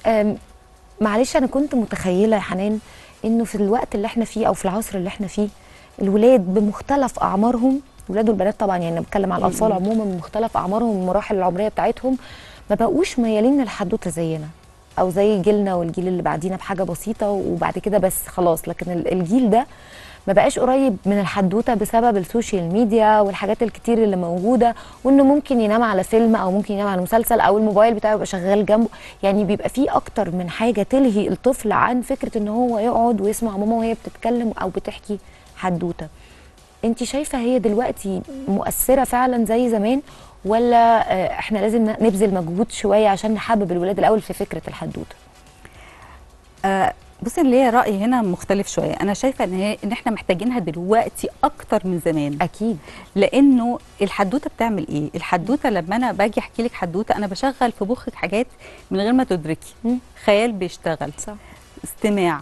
أم، معلش انا كنت متخيله يا حنان انه في الوقت اللي احنا فيه او في العصر اللي احنا فيه الولاد بمختلف اعمارهم الولاد والبنات طبعا يعني أنا بتكلم على الاطفال عموما بمختلف اعمارهم والمراحل العمريه بتاعتهم ما بقوش ميالين للحدوته زينا او زي جيلنا والجيل اللي بعدينا بحاجه بسيطه وبعد كده بس خلاص لكن ال- الجيل ده ما بقاش قريب من الحدوته بسبب السوشيال ميديا والحاجات الكتير اللي موجوده وانه ممكن ينام على فيلم او ممكن ينام على مسلسل او الموبايل بتاعه يبقى شغال جنبه يعني بيبقى فيه اكتر من حاجه تلهي الطفل عن فكره ان هو يقعد ويسمع ماما وهي بتتكلم او بتحكي حدوته انت شايفه هي دلوقتي مؤثره فعلا زي زمان ولا آه، احنا لازم ن- نبذل مجهود شويه عشان نحبب الولاد الاول في فكره الحدوته آه بصي اللي هي رايي هنا مختلف شويه انا شايفه ان هي ان احنا محتاجينها دلوقتي اكتر من زمان اكيد لانه الحدوته بتعمل ايه الحدوته لما انا باجي احكي لك حدوته انا بشغل في مخك حاجات من غير ما تدركي مم. خيال بيشتغل صح استماع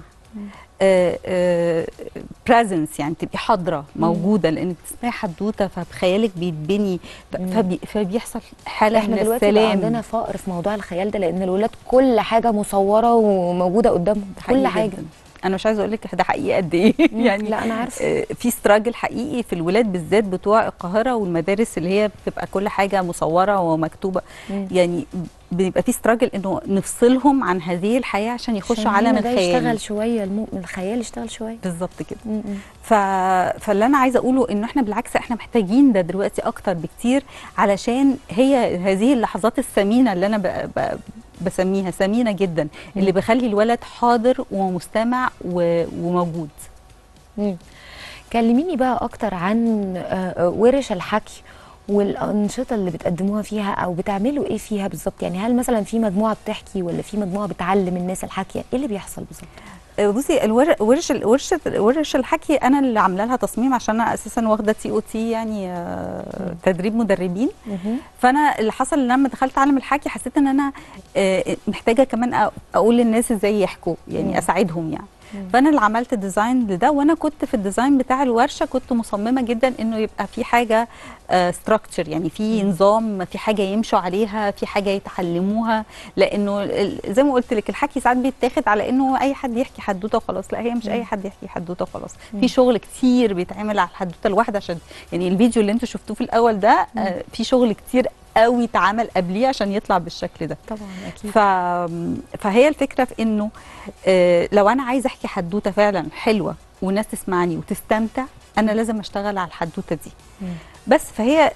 بريزنس يعني تبقي حاضره موجوده لانك بتسمعي حدوته فبخيالك بيتبني ف- فبي فبيحصل حاله احنا من دلوقتي بقى السلام عندنا فقر في موضوع الخيال ده لان الولاد كل حاجه مصوره وموجوده قدامهم كل حقيقي حاجه جداً. انا مش عايزه اقول لك ده حقيقي قد ايه يعني لا انا عارفه آه، في استراجل حقيقي في الولاد بالذات بتوع القاهره والمدارس اللي هي بتبقى كل حاجه مصوره ومكتوبه مم. يعني بيبقى في استراجل انه نفصلهم عن هذه الحياه عشان يخشوا عشان عالم هو ده يشتغل الخيال شويه المو... الخيال يشتغل شويه بالظبط كده م- م. ف... فاللي انا عايزه اقوله انه احنا بالعكس احنا محتاجين ده دلوقتي اكتر بكتير علشان هي هذه اللحظات الثمينه اللي انا ب... ب... بسميها ثمينه جدا اللي بخلي الولد حاضر ومستمع و... وموجود مم. كلميني بقى اكتر عن آه، آه، ورش الحكي والانشطه اللي بتقدموها فيها او بتعملوا ايه فيها بالظبط يعني هل مثلا في مجموعه بتحكي ولا في مجموعه بتعلم الناس الحكي ايه اللي بيحصل بالظبط آه، بصي الور... ورش ال- ورشه ورش الحكي انا اللي عامله لها تصميم عشان انا اساسا واخده تي او تي يعني آه، تدريب مدربين فانا اللي حصل ان لما دخلت عالم الحكي حسيت ان انا آه، محتاجه كمان أ- اقول للناس ازاي يحكوا يعني مم. اساعدهم يعني مم. فانا اللي عملت ديزاين لده وانا كنت في الديزاين بتاع الورشه كنت مصممه جدا انه يبقى في حاجه ستراكشر يعني في نظام في حاجه يمشوا عليها في حاجه يتعلموها لانه ال- زي ما قلت لك الحكي ساعات بيتاخد على انه اي حد يحكي حدوته وخلاص لا هي مش اي حد يحكي حدوته وخلاص في شغل كتير بيتعمل على الحدوته الواحده عشان يعني الفيديو اللي انتوا شفتوه في الاول ده آه، في شغل كتير قوي اتعمل قبليه عشان يطلع بالشكل ده طبعا اكيد ف... فهي الفكره في انه آه، لو انا عايزه احكي حدوته فعلا حلوه والناس تسمعني وتستمتع انا لازم اشتغل على الحدوته دي مم. بس فهي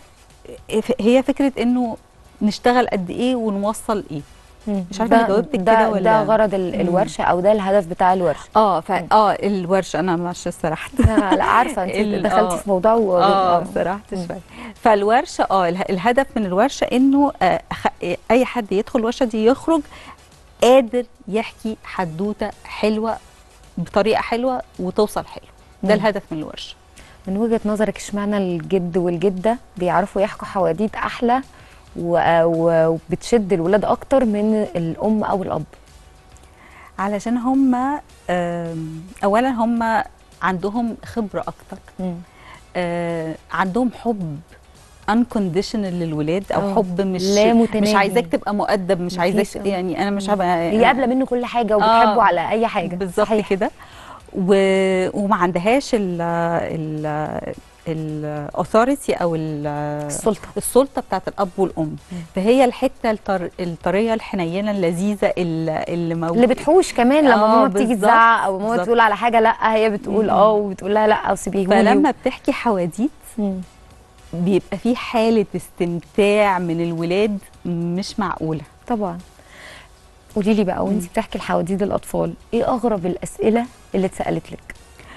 هي فكره انه نشتغل قد ايه ونوصل ايه مم. مش عارفة ده- أنا جاوبتك ده كده ولا- ده غرض ال- مم. الورشه او ده الهدف بتاع الورشه اه ف... اه الورشه انا مش سرحت لا لا، عارفه انت ال- دخلتي آه. في موضوع و... اه سرحت مم. شويه فالورشه اه اله- الهدف من الورشه انه آه خ- اي حد يدخل الورشه دي يخرج قادر يحكي حدوته حلوه بطريقه حلوه وتوصل حلو ده مم. الهدف من الورشه من وجهه نظرك اشمعنى الجد والجده بيعرفوا يحكوا حواديت احلى و... و... وبتشد الولاد اكتر من الام او الاب علشان هم آم، اولا هم عندهم خبره اكتر مم. آه عندهم حب unconditional للولاد او آه. حب مش لا مش متناهي. عايزاك تبقى مؤدب مش مفيش، عايزاك آه. يعني انا مش هبقى هي قابله منه كل حاجه وبتحبه آه. على اي حاجه بالظبط صحيح. كده و... وما عندهاش ال ال الاثوريتي او ال- السلطه السلطه بتاعت الاب والام فهي الحته الطر... الطريه الحنينه اللذيذه اللي, اللي موجوده اللي بتحوش كمان لما آه، ماما بتيجي بالظبط، تزعق او ماما بالظبط. تقول على حاجه لا هي بتقول مم. اه وبتقول لها لا سيبيهولي فلما بتحكي حواديت مم. بيبقى في حاله استمتاع من الولاد مش معقوله طبعا قولي لي بقى وانت بتحكي الحواديت الاطفال ايه اغرب الاسئله اللي اتسالت لك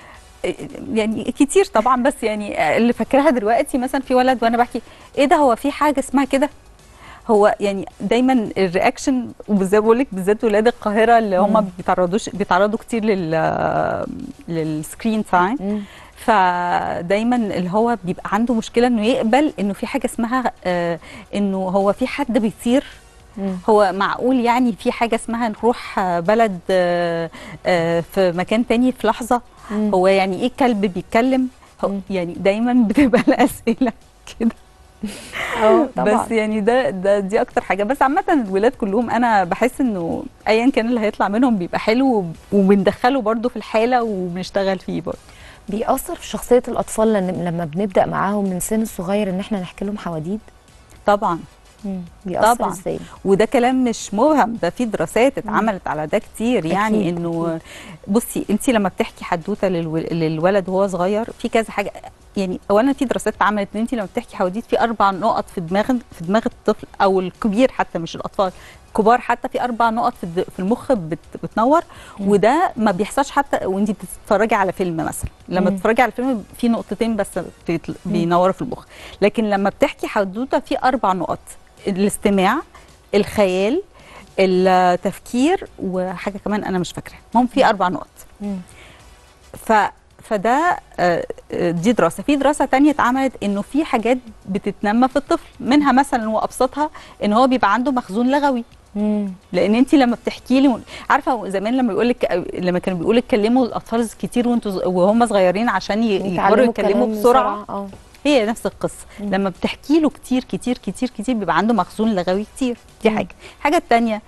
يعني كتير طبعا بس يعني اللي فاكراها دلوقتي مثلا في ولد وانا بحكي ايه ده هو في حاجه اسمها كده هو يعني دايما الرياكشن وبالذات بقول لك بالذات ولاد القاهره اللي مم. هم بيتعرضوش بيتعرضوا كتير لل للسكرين تايم مم. فدايما اللي هو بيبقى عنده مشكله انه يقبل انه في حاجه اسمها آه انه هو في حد بيطير مم. هو معقول يعني في حاجه اسمها نروح آه، بلد آه، آه، في مكان تاني في لحظه مم. هو يعني ايه كلب بيتكلم هو مم. يعني دايما بتبقى الاسئله كده اه طبعا بس يعني ده ده دي اكتر حاجه بس عامه الولاد كلهم انا بحس انه ايا كان اللي هيطلع منهم بيبقى حلو وبندخله برده في الحاله وبنشتغل فيه برده بيأثر في شخصيه الاطفال لن- لما بنبدا معاهم من سن صغير ان احنا نحكي لهم حواديت طبعا بيأثر طبعاً. ازاي وده كلام مش مبهم ده في دراسات اتعملت على ده كتير يعني أكيد، انه بصي انت لما بتحكي حدوته للو- للولد وهو صغير في كذا حاجه يعني اولا في دراسات اتعملت ان انت لما بتحكي حواديت في اربع نقط في دماغ في دماغ الطفل او الكبير حتى مش الاطفال كبار حتى في اربع نقط في الد- في المخ بت بتنور وده ما بيحصلش حتى وانت بتتفرجي على فيلم مثلا لما مم. بتتفرجي على الفيلم في نقطتين بس بيطل- بينوروا في المخ لكن لما بتحكي حدوته في اربع نقط الاستماع الخيال التفكير وحاجه كمان انا مش فاكراها المهم في اربع نقط مم. ف فده آه، آه، دي دراسه في دراسه تانية اتعملت انه في حاجات بتتنمى في الطفل منها مثلا وابسطها ان هو بيبقى عنده مخزون لغوي مم. لان انت لما بتحكي لي عارفه زمان لما بيقول لك لما كانوا بيقولوا اتكلموا الاطفال كتير وانتوا ز- وهم صغيرين عشان ي- يقدروا يتكلموا كلام بسرعه اه هي نفس القصه مم. لما بتحكي له كتير كتير كتير كتير بيبقى عنده مخزون لغوي كتير دي مم. حاجه الحاجه الثانيه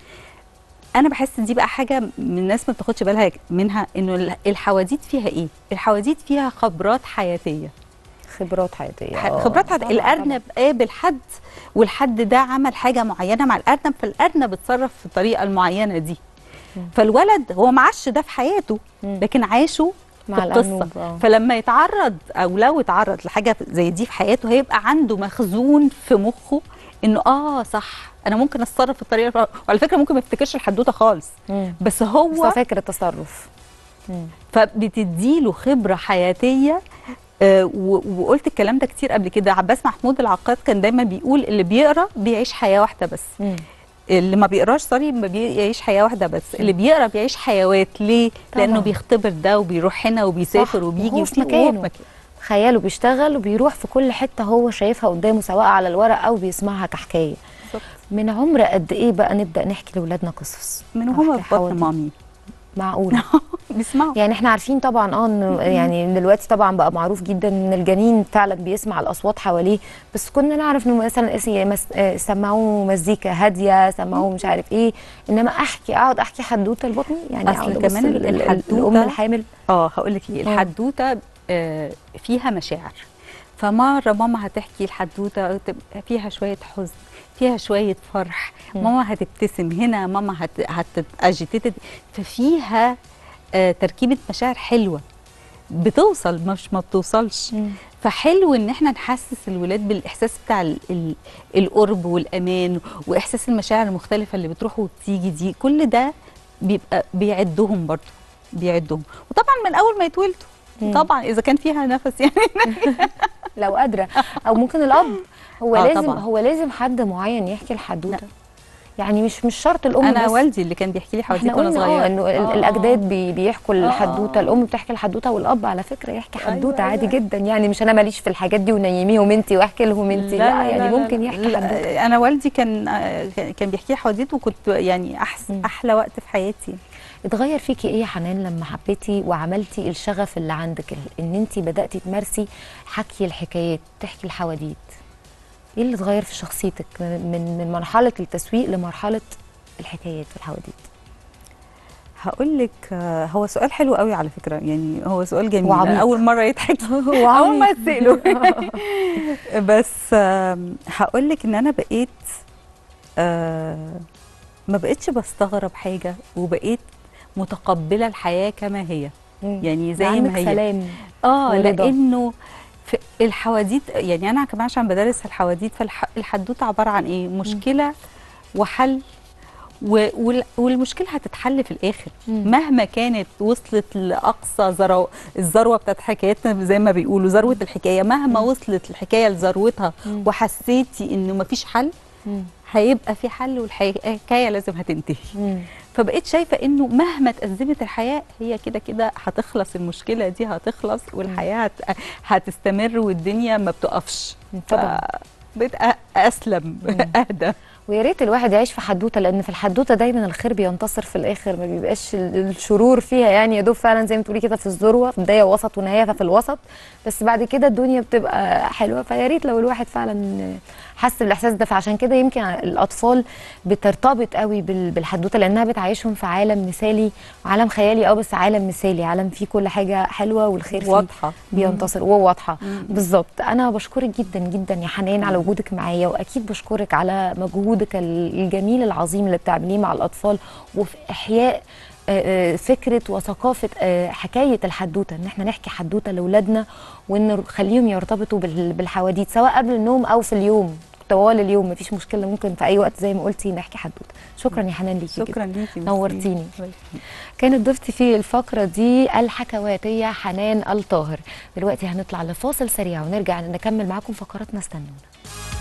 انا بحس دي بقى حاجه من الناس ما بتاخدش بالها منها انه ال- الحواديت فيها ايه الحواديت فيها خبرات حياتيه خبرات حياتيه ح- آه. خبرات حياتيه طبعاً، الارنب قابل حد والحد ده عمل حاجه معينه مع الارنب فالارنب اتصرف في الطريقه المعينه دي مم. فالولد هو ما عاش ده في حياته مم. لكن عاشه مع في القصه الأرنوب، آه. فلما يتعرض او لو اتعرض لحاجه زي دي في حياته هيبقى عنده مخزون في مخه انه اه صح انا ممكن اتصرف في الطريقه الف- وعلى فكره ممكن ما يفتكرش الحدوته خالص مم. بس بس هو هو فاكر التصرف مم. فبتديله خبره حياتيه آه، و- وقلت الكلام ده كتير قبل كده عباس محمود العقاد كان دايما بيقول اللي بيقرا بيعيش حياه واحده بس مم. اللي ما بيقراش سوري ما بيعيش حياه واحده بس اللي بيقرا بيعيش حيوات ليه طبعاً. لانه بيختبر ده وبيروح هنا وبيسافر صح، وبيجي وهو في وفي- وهو في مكانه. خياله بيشتغل وبيروح في كل حته هو شايفها قدامه سواء على الورق او بيسمعها كحكايه بالظبط. من عمر قد ايه بقى نبدا نحكي لاولادنا قصص من أو وهو نحكي في بطن حواديت؟ مامي معقوله بيسمعوا يعني احنا عارفين طبعا اه انه يعني دلوقتي طبعا بقى معروف جدا ان الجنين فعلا بيسمع الاصوات حواليه بس كنا نعرف انه مثلا اس- مس- آه، سمعوه مزيكا هاديه سمعوه مش عارف ايه انما احكي اقعد احكي حدوته لبطني يعني أصل اقعد أبص كمان لل- لل- الحدوتة- الام الحامل اه هقول لك ايه آه. الحدوته آه، فيها مشاعر فمره ماما هتحكي الحدوته تبقى فيها شويه حزن فيها شويه فرح مم. ماما هتبتسم هنا ماما هت هتاجيتيتد ففيها آه، تركيبه مشاعر حلوه بتوصل مش ما بتوصلش فحلو ان احنا نحسس الولاد بالاحساس بتاع ال ال القرب والامان واحساس المشاعر المختلفه اللي بتروح وبتيجي دي كل ده بيبقى بيعدهم برضه بيعدهم وطبعا من اول ما يتولدوا مم. طبعا اذا كان فيها نفس يعني لو قادره او ممكن الاب هو آه، لازم طبعاً. هو لازم حد معين يحكي الحدوته يعني مش مش شرط الام انا بس والدي اللي كان بيحكي لي حواديت احنا وانا قلنا اه صغيره انه ال- آه، الاجداد بي بيحكوا آه، الحدوته آه. الام بتحكي الحدوته والاب على فكره يحكي أيوة، حدوته أيوة، عادي أيوة. جدا يعني مش انا ماليش في الحاجات دي ونيميهم انت واحكي لهم انت لا, يعني ممكن يحكي لا، حدوته انا والدي كان آه، كان بيحكي لي حواديت وكنت يعني احسن مم. احلى وقت في حياتي اتغير فيكي ايه يا حنان لما حبيتي وعملتي الشغف اللي عندك ال- ان انت بداتي تمارسي حكي الحكايات تحكي الحواديت ايه اللي اتغير في شخصيتك من من مرحله التسويق لمرحله الحكايات والحواديت هقول لك آه، هو سؤال حلو قوي على فكره يعني هو سؤال جميل وعميق. أنا اول مره يتحكي هو اول ما عميق. تسأله بس هقول لك ان انا بقيت آه، ما بقيتش بستغرب حاجه وبقيت متقبله الحياه كما هي يعني زي عندك ما هي سلام اه ورضا. لانه في الحواديت يعني انا كمان عشان بدرس الحواديت فالحدوته عباره عن ايه مشكله وحل و- وال- والمشكله هتتحل في الاخر مم. مهما كانت وصلت لاقصى ذرو الذروه بتاعت حكايتنا زي ما بيقولوا ذروه الحكايه مهما وصلت الحكايه لذروتها مم. وحسيتي انه مفيش حل مم. هيبقى في حل والحكايه لازم هتنتهي مم. فبقيت شايفه انه مهما تأزمت الحياه هي كده كده هتخلص المشكله دي هتخلص والحياه هت... هتستمر والدنيا ما بتقفش طبعا بقيت أ- اسلم مم. اهدى ويا ريت الواحد يعيش في حدوته لان في الحدوته دايما الخير بينتصر في الاخر ما بيبقاش ال- الشرور فيها يعني يا دوب فعلا زي ما تقولي كده في الذروه في بدايه وسط ونهايه ففي الوسط بس بعد كده الدنيا بتبقى حلوه فيا ريت لو الواحد فعلا حس بالاحساس ده فعشان كده يمكن الاطفال بترتبط قوي بال- بالحدوته لانها بتعيشهم في عالم مثالي عالم خيالي اه بس عالم مثالي عالم فيه كل حاجه حلوه والخير فيه واضحه بينتصر وواضحه مم. بالظبط انا بشكرك جدا جدا يا حنان على وجودك معايا واكيد بشكرك على مجهودك الجميل العظيم اللي بتعمليه مع الاطفال وفي احياء آه، آه، فكره وثقافه آه، حكايه الحدوته ان احنا نحكي حدوته لاولادنا وان نخليهم يرتبطوا بال- بالحواديت سواء قبل النوم او في اليوم طوال اليوم مفيش مشكله ممكن في اي وقت زي ما قلتي نحكي حدوته شكرا يا حنان ليكي جداً. شكرا ليكي نورتيني. كانت ضيفتي في الفقرة دي الحكواتية حنان الطاهر دلوقتي هنطلع لفاصل سريع ونرجع نكمل معاكم فقراتنا استنونا